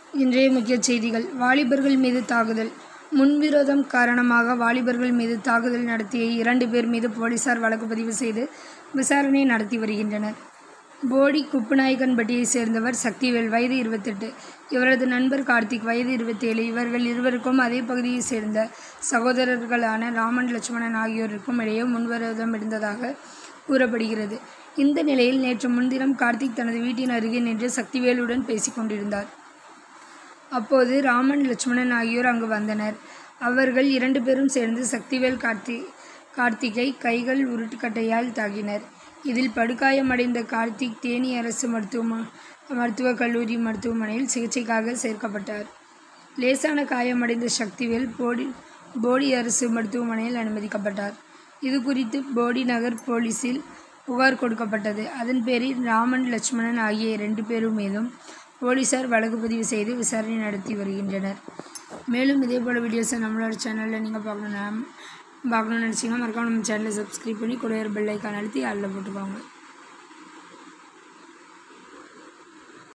இன்றைய முக்கிய செய்திகள் வாலிபர்கள் மீது தாக்குதல் முன்விரோதம் காரணமாக வாலிபர்கள் மீது தாக்குதல் நடத்திய இரண்டு பேர் மீது போலீசார் வழக்கு பதிவு செய்து விசாரணை நடத்தி வருகின்றனர் போடி குப்புநாயக்கன்பட்டியைச் சேர்ந்தவர் சக்திவேல் வயது இருபத்தெட்டு இவரது நண்பர் கார்த்திக் வயது இருபத்தேழு இவர்கள் இருவருக்கும் அதே பகுதியைச் சேர்ந்த சகோதரர்களான ராமன் லட்சுமணன் ஆகியோருக்கும் இடையே முன்விரோதம் இருந்ததாக கூறப்படுகிறது இந்த நிலையில் நேற்று முன்தினம் கார்த்திக் தனது வீட்டின் அருகே நின்று சக்திவேலுடன் பேசிக் கொண்டிருந்தார் அப்போது ராமன் லட்சுமணன் ஆகியோர் அங்கு வந்தனர் அவர்கள் இரண்டு பேரும் சேர்ந்து சக்திவேல் கார்த்தி கார்த்திகை கைகள் உருட்டுக்கட்டையால் தாக்கினர் இதில் படுகாயமடைந்த கார்த்திக் தேனி அரசு மருத்துவ மருத்துவக் கல்லூரி மருத்துவமனையில் சிகிச்சைக்காக சேர்க்கப்பட்டார் லேசான காயமடைந்த சக்திவேல் போடி போடி அரசு மருத்துவமனையில் அனுமதிக்கப்பட்டார் இது குறித்து போடி நகர் போலீசில் புகார் கொடுக்கப்பட்டது அதன் பேரில் ராமன் லட்சுமணன் ஆகிய இரண்டு பேரும் மீதும் போலீசார் வழக்கு பதிவு செய்து விசாரணை நடத்தி வருகின்றனர் மேலும் இதே போல் வீடியோஸை நம்மளோட சேனலில் நீங்கள் பார்க்கணும் பார்க்கணும்னு நினச்சிங்கன்னா மறக்காம நம்ம சேனலை சப்ஸ்கிரைப் பண்ணி கூட பெல் ஐக்கான் அழுத்தி அதில் போட்டுக்கோங்க